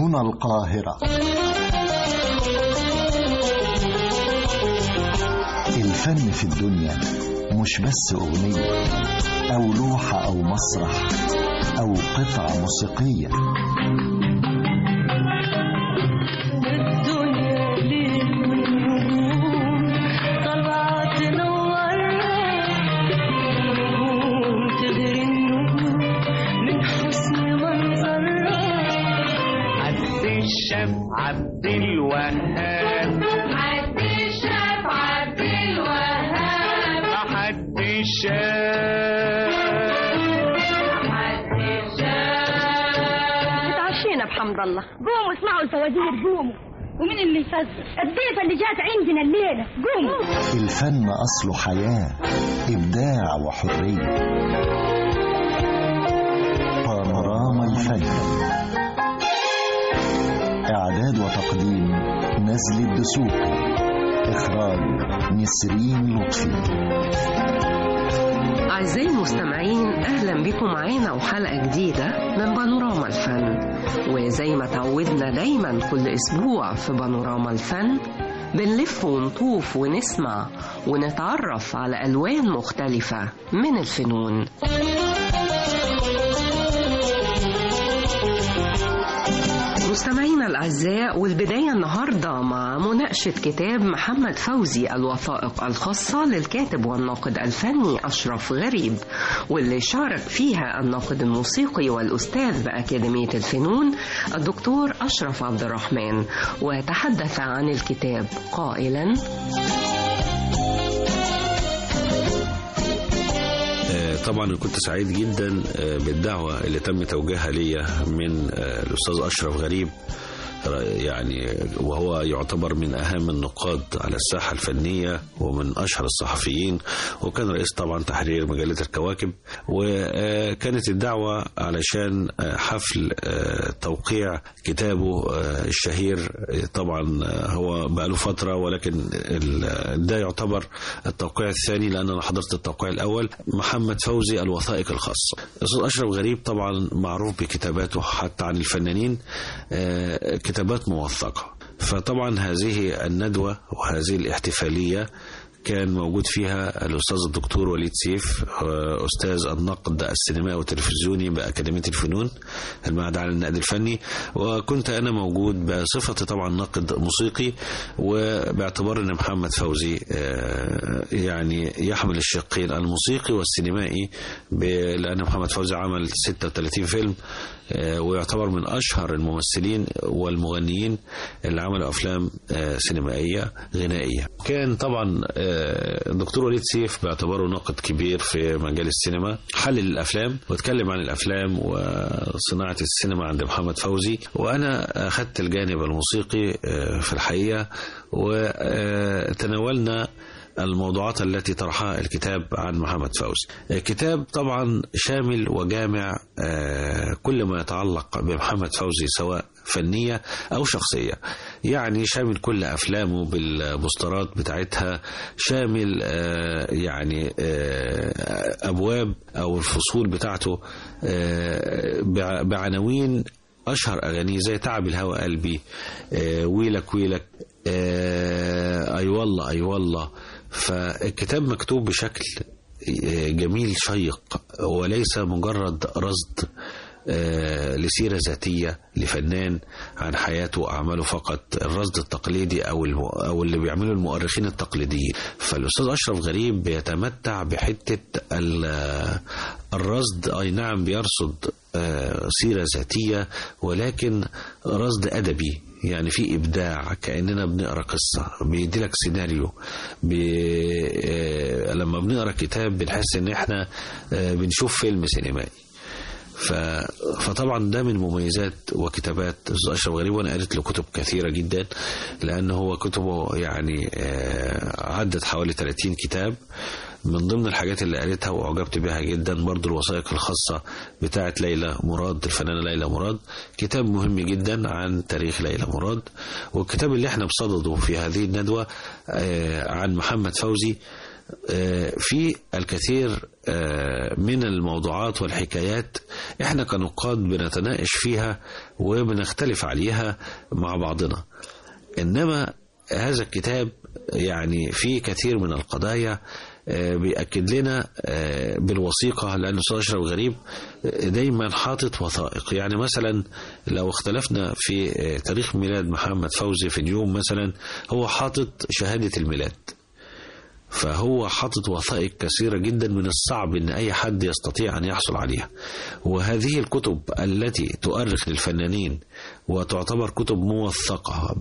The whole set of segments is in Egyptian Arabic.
هنا القاهرة الفن في الدنيا مش بس أغنية أو لوحة أو مسرح أو قطعة موسيقية الدنيا ليل ونجوم طالعة تنورنا نجوم تغري النجوم من حسن منظرها عبد الشاف عبد الوهاب عبد الشاف عبد الوهاب حد الشاف عبد الشاف اتعشينا بحمد الله قوموا اسمعوا الفوازير قوموا ومين اللي يفزر الضيفة اللي جات عندنا الليلة قوموا الفن أصله حياة إبداع وحرية بانوراما الفن إعداد وتقديم نزل الدسوقي إخراج نسرين لطفي أعزائي المستمعين أهلا بكم معانا وحلقة جديدة من بانوراما الفن وزي ما تعودنا دايما كل أسبوع في بانوراما الفن بنلف ونطوف ونسمع ونتعرف على ألوان مختلفة من الفنون مستمعينا الأعزاء والبداية النهاردة مع مناقشة كتاب محمد فوزي الوثائق الخاصة للكاتب والناقد الفني أشرف غريب واللي شارك فيها الناقد الموسيقي والأستاذ بأكاديمية الفنون الدكتور أشرف عبد الرحمن وتحدث عن الكتاب قائلا آه، طبعا كنت سعيد جدا آه، بالدعوة اللي تم توجيهها ليا من آه، الأستاذ أشرف غريب آه، يعني وهو يعتبر من أهم النقاد على الساحة الفنية ومن أشهر الصحفيين وكان رئيس طبعا تحرير مجلة الكواكب وكانت الدعوة علشان آه، حفل آه، توقيع كتابه آه، الشهير آه، طبعا آه، هو بقاله فترة ولكن ال- ده يعتبر التوقيع الثاني لأن أنا حضرت التوقيع الأول محمد فوزي الوثائق الخاصة الأستاذ أشرف غريب طبعا معروف بكتاباته حتى عن الفنانين آه، كتابات موثقة فطبعا هذه الندوة وهذه الاحتفالية كان موجود فيها الأستاذ الدكتور وليد سيف آه، أستاذ النقد السينمائي والتلفزيوني بأكاديمية الفنون المعهد العالي للنقد الفني وكنت أنا موجود بصفتي طبعا ناقد موسيقي وباعتبار أن محمد فوزي آه، يعني يحمل الشقين الموسيقي والسينمائي ب- لأن محمد فوزي عمل 36 فيلم آه، ويعتبر من أشهر الممثلين والمغنيين اللي عملوا أفلام آه، سينمائية غنائية كان طبعا آه، الدكتور وليد سيف باعتباره ناقد كبير في مجال السينما حلل الأفلام واتكلم عن الأفلام وصناعة السينما عند محمد فوزي وأنا أخذت الجانب الموسيقي آه، في الحقيقة وتناولنا الموضوعات التي طرحها الكتاب عن محمد فوزي الكتاب طبعا شامل وجامع آه، كل ما يتعلق بمحمد فوزي سواء فنية أو شخصية يعني شامل كل أفلامه بالبوسترات بتاعتها شامل آه، يعني آه، أبواب أو الفصول بتاعته آه، بع- بعناوين أشهر أغانيه زي تعب الهوى قلبي آه، ويلك ويلك آه، أي والله أي والله فالكتاب مكتوب بشكل آه، جميل شيق وليس مجرد رصد آه، لسيرة ذاتية لفنان عن حياته وأعماله فقط الرصد التقليدي أو الم- أو اللي بيعمله المؤرخين التقليديين فالأستاذ أشرف غريب بيتمتع بحتة ال- الرصد أي نعم بيرصد آه، سيرة ذاتية ولكن رصد أدبي يعني في إبداع كأننا بنقرأ قصة بيديلك سيناريو بي... آه، لما بنقرأ كتاب بنحس إن إحنا آه، بنشوف فيلم سينمائي ف... فطبعا ده من مميزات وكتابات أستاذ أشرف غريب وأنا قريت له كتب كثيرة جدا لأن هو كتبه يعني آه، عدت حوالي 30 كتاب من ضمن الحاجات اللي قريتها واعجبت بها جدا برضو الوثائق الخاصة بتاعة ليلى مراد الفنانة ليلى مراد كتاب مهم جدا عن تاريخ ليلى مراد والكتاب اللي احنا بصدده في هذه الندوة آه، عن محمد فوزي آه، في الكثير آه، من الموضوعات والحكايات احنا كنقاد بنتناقش فيها وبنختلف عليها مع بعضنا انما هذا الكتاب يعني فيه كثير من القضايا آه، بيأكد لنا آه، بالوثيقة لأن أستاذ أشرف غريب آه، دايما حاطط وثائق يعني مثلا لو اختلفنا في آه، تاريخ ميلاد محمد فوزي في اليوم مثلا هو حاطط شهادة الميلاد فهو حاطط وثائق كثيرة جدا من الصعب أن أي حد يستطيع أن يحصل عليها وهذه الكتب التي تؤرخ للفنانين وتعتبر كتب موثقة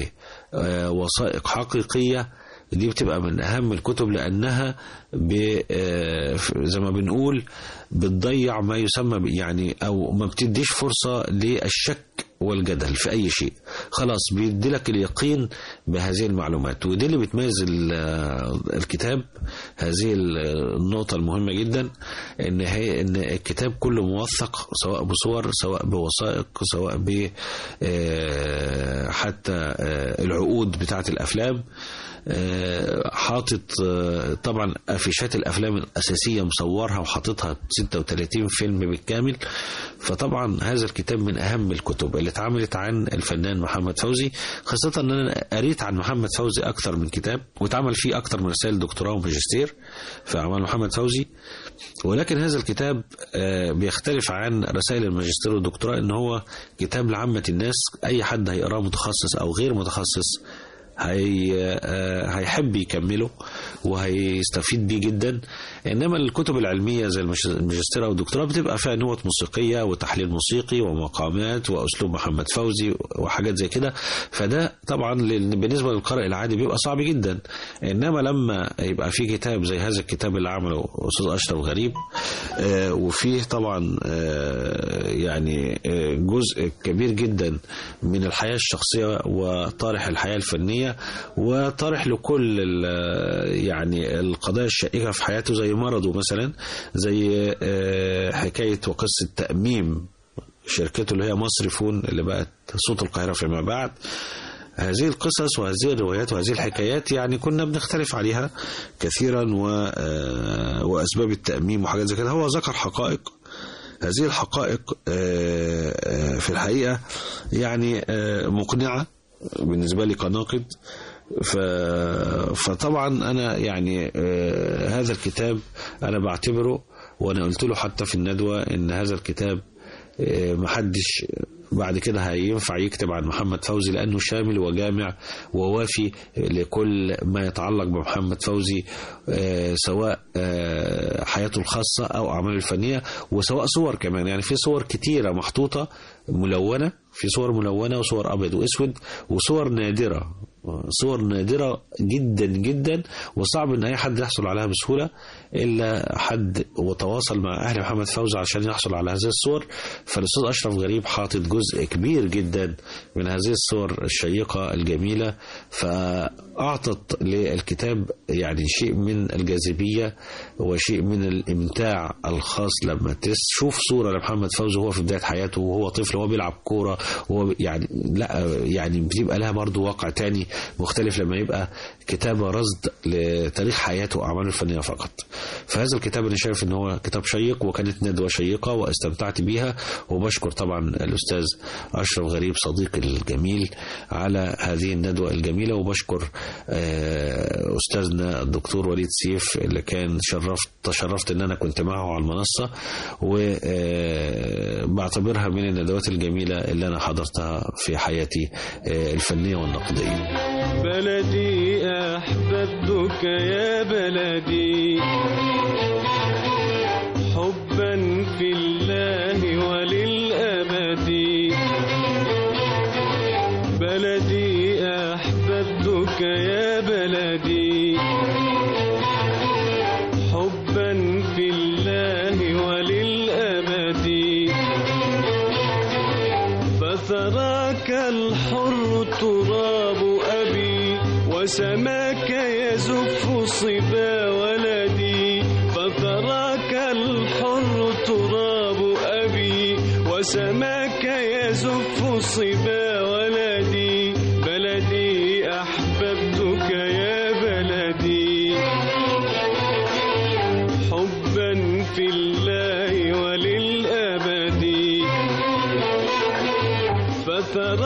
بوثائق حقيقية دي بتبقى من أهم الكتب لأنها ب- آه، زي ما بنقول بتضيع ما يسمى ب- يعني أو ما بتديش فرصة للشك والجدل في أي شيء خلاص بيدي لك اليقين بهذه المعلومات ودي اللي بتميز ال- الكتاب هذه النقطة المهمة جدا إن هي إن الكتاب كله موثق سواء بصور سواء بوثائق سواء ب آه، حتى آه، العقود بتاعة الأفلام آه، حاطط آه، طبعا افيشات الافلام الاساسيه مصورها وحاططها 36 فيلم بالكامل فطبعا هذا الكتاب من اهم الكتب اللي اتعملت عن الفنان محمد فوزي خاصه ان انا قريت عن محمد فوزي اكثر من كتاب واتعمل فيه اكثر من رسائل دكتوراه وماجستير في اعمال محمد فوزي ولكن هذا الكتاب آه، بيختلف عن رسائل الماجستير والدكتوراه ان هو كتاب لعامه الناس اي حد هيقراه متخصص او غير متخصص هي آه، هيحب يكمله وهيستفيد بيه جدا انما الكتب العلميه زي الماج- الماجستير او الدكتوراه بتبقى فيها نوت موسيقيه وتحليل موسيقي ومقامات واسلوب محمد فوزي وحاجات زي كده فده طبعا لل- بالنسبه للقارئ العادي بيبقى صعب جدا انما لما يبقى في كتاب زي هذا الكتاب اللي عمله استاذ اشرف غريب آه، وفيه طبعا آه، يعني آه، جزء كبير جدا من الحياه الشخصيه وطارح الحياه الفنيه وطارح لكل ال- يعني القضايا الشائكه في حياته زي مرضه مثلا زي آه، حكايه وقصه تاميم شركته اللي هي مصر فون اللي بقت صوت القاهره فيما بعد هذه القصص وهذه الروايات وهذه الحكايات يعني كنا بنختلف عليها كثيرا و آه، واسباب التاميم وحاجات زي كده هو ذكر حقائق هذه الحقائق آه، آه، في الحقيقه يعني آه، مقنعه بالنسبه لي كناقد ف... فطبعا انا يعني آه، هذا الكتاب انا بعتبره وانا قلت له حتى في الندوه ان هذا الكتاب آه، محدش بعد كده هينفع يكتب عن محمد فوزي لانه شامل وجامع ووافي لكل ما يتعلق بمحمد فوزي آه، سواء آه، حياته الخاصه او اعماله الفنيه وسواء صور كمان يعني في صور كتيره محطوطه ملونه في صور ملونه وصور ابيض واسود وصور نادره صور نادرة جدا جدا وصعب ان اي حد يحصل عليها بسهولة الا حد وتواصل مع اهل محمد فوزي عشان يحصل على هذه الصور فالاستاذ اشرف غريب حاطط جزء كبير جدا من هذه الصور الشيقة الجميلة فاعطت للكتاب يعني شيء من الجاذبية وشيء من الامتاع الخاص لما تشوف صورة لمحمد فوزي وهو في بداية حياته وهو طفل وهو بيلعب كورة وهو يعني لا يعني بتبقى لها برضو واقع تاني مختلف لما يبقى كتابة رصد لتاريخ حياته وأعماله الفنية فقط فهذا الكتاب أنا شايف إن هو كتاب شيق وكانت ندوة شيقة واستمتعت بيها وبشكر طبعا الأستاذ أشرف غريب صديقي الجميل على هذه الندوة الجميلة وبشكر آه، أستاذنا الدكتور وليد سيف اللي كان شرفت تشرفت إن أنا كنت معه على المنصة وبعتبرها من الندوات الجميلة اللي أنا حضرتها في حياتي آه، الفنية والنقدية بلدي أحببتك يا بلدي حبا في الله وللأبد بلدي أحببتك يا بلدي حبا في الله وللأبد فثراك الحر تراب أبي وسماك يزف صبا ولدي فثراك الحر تراب أبي وسماك يزف صبا ولدي بلدي أحببتك يا بلدي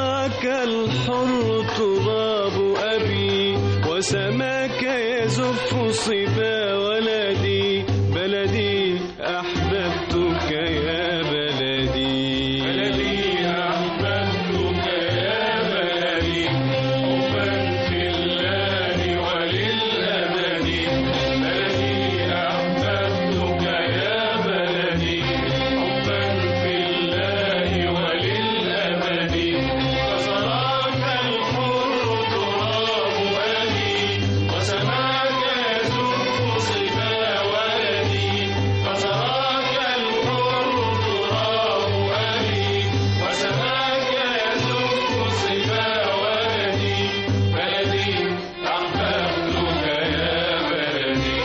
فتراك الحر تراب أبي وسماك يزف صبا ولدي بلدي أحببتك يا بلدي بلدي أحببتك يا بلدي حبا في الله وللأبد بلدي أحببتك يا بلدي حبا في الله وللأبد فصراك الحر تراب أبي وسماك يزف صبا ولدي فصراك الحر تراب أبي وسماك يزف صبا ولدي بلدي أحببتك يا بلدي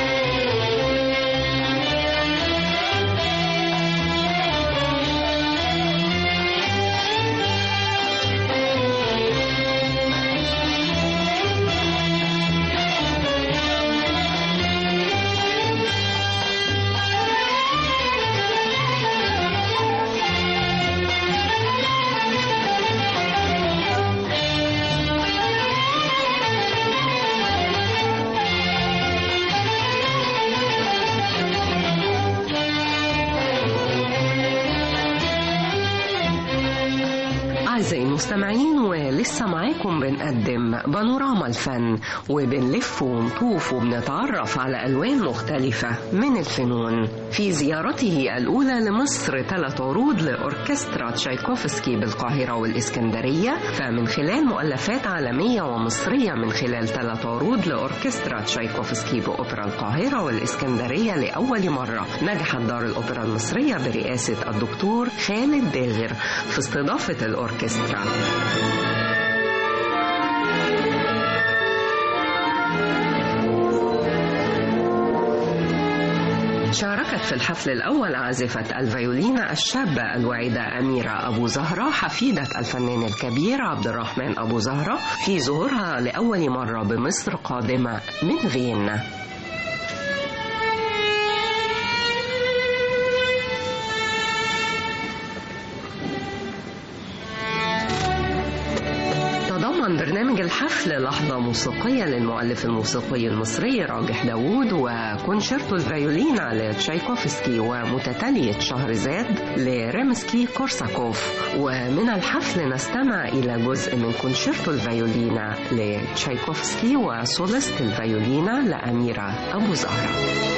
أعزائي المستمعين ولسه معاكم بنقدم بانوراما الفن وبنلف ونطوف وبنتعرف على ألوان مختلفة من الفنون في زيارته الأولى لمصر ثلاث عروض لأوركسترا تشايكوفسكي بالقاهرة والإسكندرية فمن خلال مؤلفات عالمية ومصرية من خلال ثلاث عروض لأوركسترا تشايكوفسكي بأوبرا القاهرة والإسكندرية لأول مرة نجحت دار الأوبرا المصرية برئاسة الدكتور خالد داغر في استضافة الأوركسترا شاركت في الحفل الأول عازفة الفيولينا الشابة الواعدة أميرة أبو زهرة حفيدة الفنان الكبير عبد الرحمن أبو زهرة في ظهورها لأول مرة بمصر قادمة من فيينا تضمن برنامج الحفل لحظة موسيقية للمؤلف الموسيقي المصري راجح داوود وكونشيرتو الفيولينا لتشايكوفسكي ومتتالية شهرزاد لريمسكي كورساكوف ومن الحفل نستمع إلى جزء من كونشيرتو الفيولينا لتشايكوفسكي وسوليست الفيولينا لأميرة أبو زهرة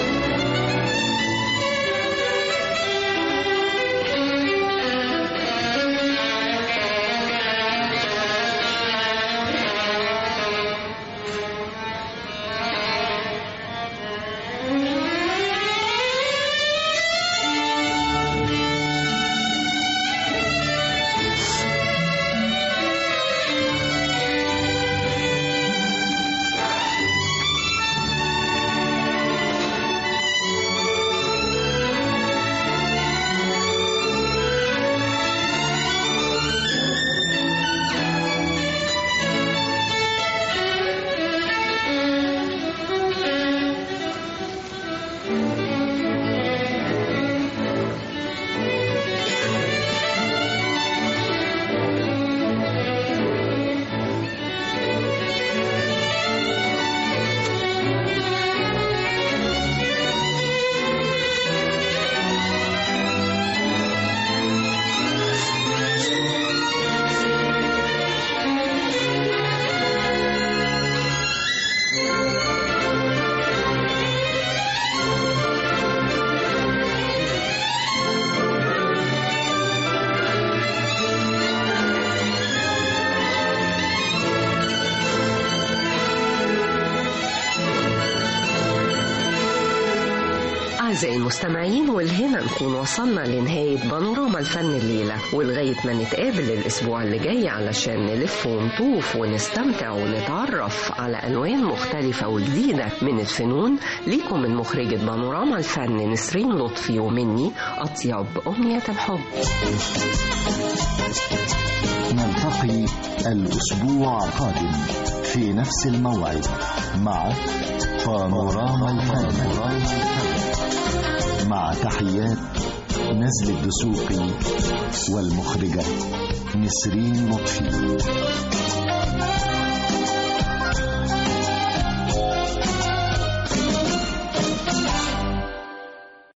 أعزائي المستمعين والهنا نكون وصلنا لنهاية بانوراما الفن الليلة ولغاية ما نتقابل الأسبوع اللي جاي علشان نلف ونطوف ونستمتع ونتعرف على ألوان مختلفة وجديدة من الفنون ليكم من مخرجة بانوراما الفن نسرين لطفي ومني أطيب أمنية الحب نلتقي الأسبوع القادم في نفس الموعد مع بانوراما الفن مع تحيات نزل الدسوقي والمخرجة نسرين لطفي